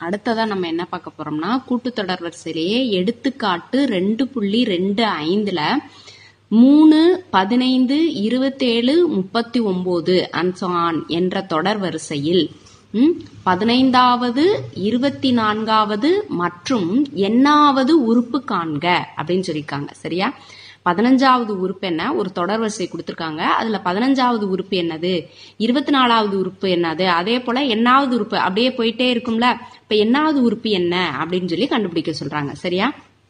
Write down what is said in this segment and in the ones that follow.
அடுத்ததா நம்ம என்ன பார்க்க போறோம்னா கூட்டுத்தொடர் வரிசையிலேயே எடுத்துக்காட்டு ரெண்டு புள்ளி ரெண்டு ஐந்துல மூணு பதினைந்து இருபத்தேழு முப்பத்தி ஒன்பது அன்சான் என்ற தொடர் வரிசையில் ம், பதினைந்தாவது இருபத்தி நான்காவது மற்றும் எண்ணாவது உறுப்பு காண்க அப்படின்னு சொல்லியிருக்காங்க சரியா பதினஞ்சாவது உறுப்பு என்ன ஒரு தொடர் வரிசை கொடுத்துருக்காங்க அதுல பதினஞ்சாவது உறுப்பு என்னது இருபத்தி நாலாவது உறுப்பு என்னது அதே போல எண்ணாவது உறுப்பு அப்படியே போயிட்டே இருக்கும்ல இப்ப எண்ணாவது உறுப்பு என்ன அப்படின்னு சொல்லி கண்டுபிடிக்க சொல்றாங்க சரியா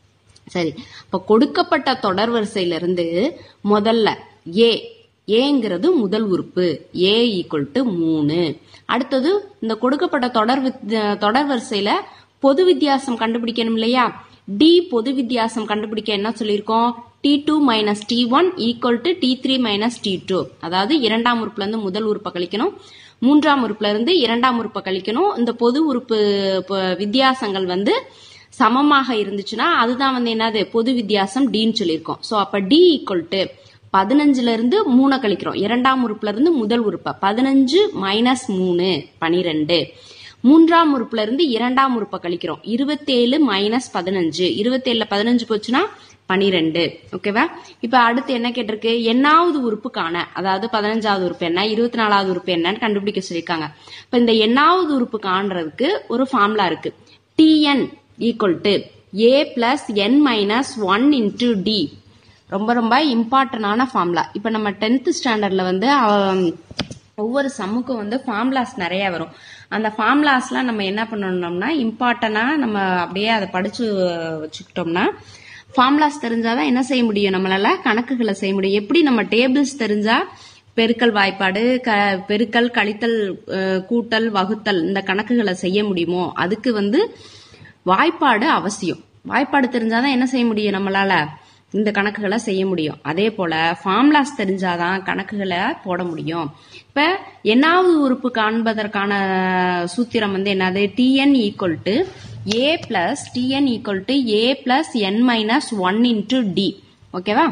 சரி இப்ப கொடுக்கப்பட்ட தொடர் வரிசையிலிருந்து முதல்ல ஏ ஏங்கிறது முதல் உறுப்பு ஏ ஈக்குவல் டு மூணு அடுத்தது இந்த கொடுக்கப்பட்ட தொடர் வித்- தொடர் வரிசையில பொது வித்தியாசம் கண்டுபிடிக்கணும் இல்லையா டி பொது வித்தியாசம் கண்டுபிடிக்க என்ன சொல்லியிருக்கோம் T two minus T one equal to T three minus T two அதாவது இரண்டாம் உறுப்புல இருந்து முதல் உறுப்பை கழிக்கணும் மூன்றாம் உறுப்புல இருந்து இரண்டாம் உறுப்பை கழிக்கணும் இந்த பொது உறுப்பு ப- வித்தியாசங்கள் வந்து சமமாக இருந்துச்சுன்னா அதுதான் வந்து என்னது பொது வித்தியாசம் டின்னு சொல்லியிருக்கோம் ஸோ அப்ப டி ஈக்குவல் டு பதினஞ்சுல இருந்து மூணை கழிக்கிறோம் இரண்டாம் உறுப்புல இருந்து முதல் உறுப்பை பதினஞ்சு மைனஸ் மூணு பனிரெண்டு மூன்றாம் உறுப்புல இருந்து இரண்டாம் உறுப்பை கழிக்கிறோம் இருபத்தேழு மைனஸ் பதினஞ்சு இருபத்தேழுல பதினஞ்சு போச்சுன்னா பனிரெண்டு ஓகேவா இப்ப அடுத்து என்ன கேட்டிருக்கு எண்ணாவது உறுப்பு காண அதாவது பதினஞ்சாவது உறுப்பு என்ன இருபத்தி நாலாவது உறுப்பு என்னன்னு கண்டுபிடிக்க சொல்லியிருக்காங்க இப்ப இந்த எண்ணாவது உறுப்பு காண்றதுக்கு ஒரு ஃபார்முலா இருக்கு TN equal to A plus N minus one into D ரொம்ப ரொம்ப இம்பார்ட்டன்டான ஃபார்முலா இப்போ நம்ம டென்த் ஸ்டாண்டர்ட்ல வந்து ஆம், ஒவ்வொரு சம்முக்கும் வந்து ஃபார்முலாஸ் நிறைய வரும் அந்த ஃபார்முலாஸ்லாம் நம்ம என்ன பண்ணணும்னா இம்பார்ட்டனா நம்ம அப்படியே அதை படிச்சு வச்சுக்கிட்டோம்னா ஃபார்முலாஸ் தெரிஞ்சாதான் என்ன செய்ய முடியும் நம்மளால கணக்குகளை செய்ய முடியும் எப்படி நம்ம டேபிள்ஸ் தெரிஞ்சா பெருக்கல் வாய்ப்பாடு க பெருக்கல் கழித்தல் அஹ், கூட்டல் வகுத்தல் இந்த கணக்குகளை செய்ய முடியுமோ அதுக்கு வந்து வாய்ப்பாடு அவசியம் வாய்ப்பாடு தெரிஞ்சாதான் என்ன செய்ய முடியும் நம்மளால இந்த கணக்குகளை செய்ய முடியும் அதே போல ஃபார்முலாஸ் தெரிஞ்சாதான் கணக்குகளை போட முடியும் இப்ப எண்ணாவது உறுப்பு காண்பதற்கான சூத்திரம் வந்து என்னது TN equal to A plus TN equal to A plus N minus one into D ஓகேவா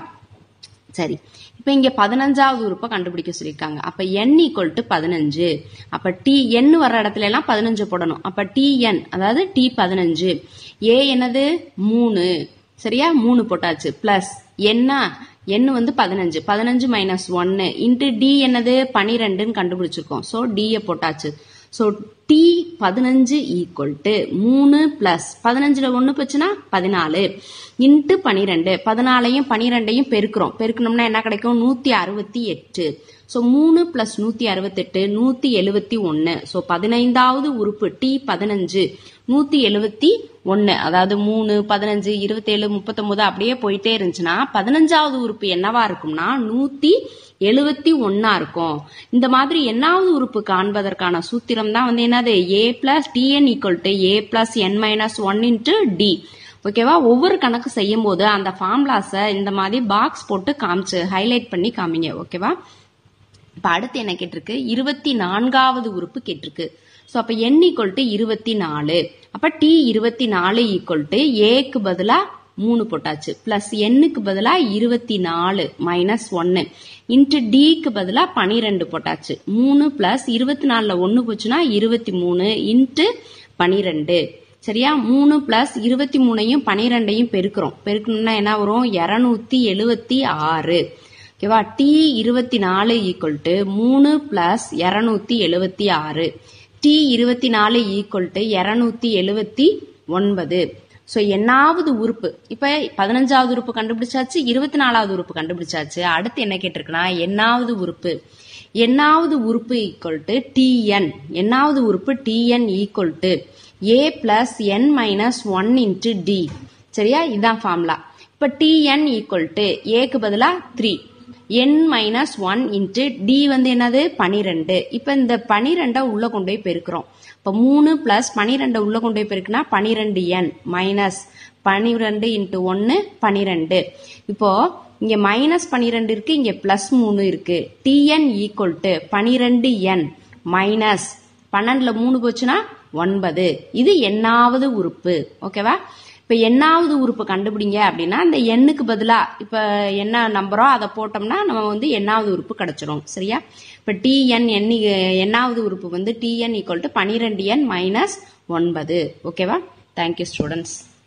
சரி இப்போ இங்க பதினஞ்சாவது உறுப்பை கண்டுபிடிக்க சொல்லியிருக்காங்க அப்ப n ஈக்குவல் டு பதினஞ்சு அப்ப டி n வர்ற இடத்துல எல்லாம் பதினஞ்சு போடணும் அப்ப டிஎன் அதாவது டி பதினஞ்சு ஏ என்னது மூணு சரியா மூணு போட்டாச்சு பிளஸ் என்ன n வந்து பதினஞ்சு பதினஞ்சு மைனஸ் ஒன்னு இன்ட்டு டி என்னது பனிரெண்டுன்னு கண்டுபிடிச்சிருக்கோம் ஸோ டியை போட்டாச்சு ஸோ டி பதினஞ்சு ஈக்குவல் டு மூணு பிளஸ் பதினஞ்சுல ஒன்று போச்சுன்னா பதினாலு இன்ட்டு பனிரெண்டு பதினாலையும் பனிரெண்டையும் பெருக்கிறோம் பெருக்கணும்னா என்ன கிடைக்கும் நூற்றி அறுபத்தி எட்டு ஸோ மூணு பிளஸ் நூற்றி அறுபத்தெட்டு நூற்றி எழுபத்தி ஒன்று ஸோ பதினைந்தாவது உறுப்பு டி பதினஞ்சு நூற்றி எழுபத்தி ஒன்று அதாவது மூணு பதினஞ்சு இருபத்தேழு முப்பத்தொம்போது அப்படியே போயிட்டே இருந்துச்சுன்னா பதினஞ்சாவது உறுப்பு என்னவா இருக்கும்னா நூற்றி எழுபத்தி ஒன்னா இருக்கும் இந்த மாதிரி எண்ணாவது உறுப்பு காண்பதற்கான சூத்திரம் தான் வந்து என்னது A plus TN equal to A plus N minus one into D ஓகேவா ஒவ்வொரு கணக்கு செய்யும் போது அந்த ஃபார்முலாஸை இந்த மாதிரி பாக்ஸ் போட்டு காமிச்சு ஹைலைட் பண்ணி காமிங்க ஓகேவா இப்ப அடுத்து என்ன கேட்டிருக்கு இருபத்தி நான்காவது உறுப்பு கேட்டிருக்கு ஸோ அப்ப n ஈக்குவல் டு இருபத்தி நாலு அப்ப டி இருபத்தி நாலு ஈக்குவல் டு ஏக்கு பதிலா மூணு போட்டாச்சு பிளஸ் எண்ணுக்கு பதிலா இருபத்தி நாலு மைனஸ் ஒன்னு இன்ட்டு டிக்கு பதிலா பனிரெண்டு போட்டாச்சு மூணு பிளஸ் இருபத்தி நாலுல ஒன்னு போச்சுன்னா இருபத்தி மூணு இன்ட்டு பனிரெண்டு சரியா மூணு பிளஸ் இருபத்தி மூணையும் பனிரெண்டையும் பெருக்கிறோம் பெருக்கணும்னா என்ன வரும் இருநூத்தி எழுவத்தி ஆறு ஓகேவா டி இருபத்தி நாலு ஈக்குவல் டு மூணு பிளஸ் இரநூத்தி எழுவத்தி ஆறு டி இருபத்தி நாலு ஈக்குவல் டு இரநூத்தி எழுவத்தி ஒன்பது ஸோ எண்ணாவது உறுப்பு இப்போ பதினஞ்சாவது உறுப்பு கண்டுபிடிச்சாச்சு இருபத்தி நாலாவது உறுப்பு கண்டுபிடிச்சாச்சு அடுத்து என்ன கேட்டிருக்குன்னா எண்ணாவது உறுப்பு எண்ணாவது உறுப்பு ஈக்குவல் டு டிஎன் எண்ணாவது உறுப்பு TN equal to A plus N minus one into D சரியா இதுதான் ஃபார்முலா இப்போ டிஎன் ஈக்குவல் டு ஏக்கு பதிலாக three N minus one into D வந்து என்னது பனிரெண்டு இப்போ இந்த பனிரெண்டை உள்ள கொண்டு போய் பெருக்கிறோம் இப்போ மூணு பிளஸ் பனிரெண்டை உள்ள கொண்டு போய் பெருக்குனா பனிரெண்டு என் மைனஸ் பனிரெண்டு இன்ட்டு ஒன்று பனிரெண்டு இப்போ இங்க மைனஸ் பனிரெண்டு இருக்கு இங்க பிளஸ் மூணு இருக்கு டிஎன் ஈக்குவல் டு பனிரெண்டு என் மைனஸ் பன்னெண்டுல மூணு போச்சுன்னா ஒன்பது இது எண்ணாவது உறுப்பு ஓகேவா இப்ப எண்ணாவது உறுப்பு கண்டுபிடிங்க அப்படின்னா அந்த எண்ணுக்கு பதிலா இப்ப என்ன நம்பரோ அதை போட்டோம்னா நம்ம வந்து எண்ணாவது உறுப்பு கிடைச்சிரும் சரியா இப்ப டிஎன் எண்ணி எண்ணாவது உறுப்பு வந்து டிஎன் ஈக்குவல் டு பனிரெண்டு என் மைனஸ் ஒன்பது ஓகேவா தேங்க்யூ ஸ்டூடெண்ட்ஸ்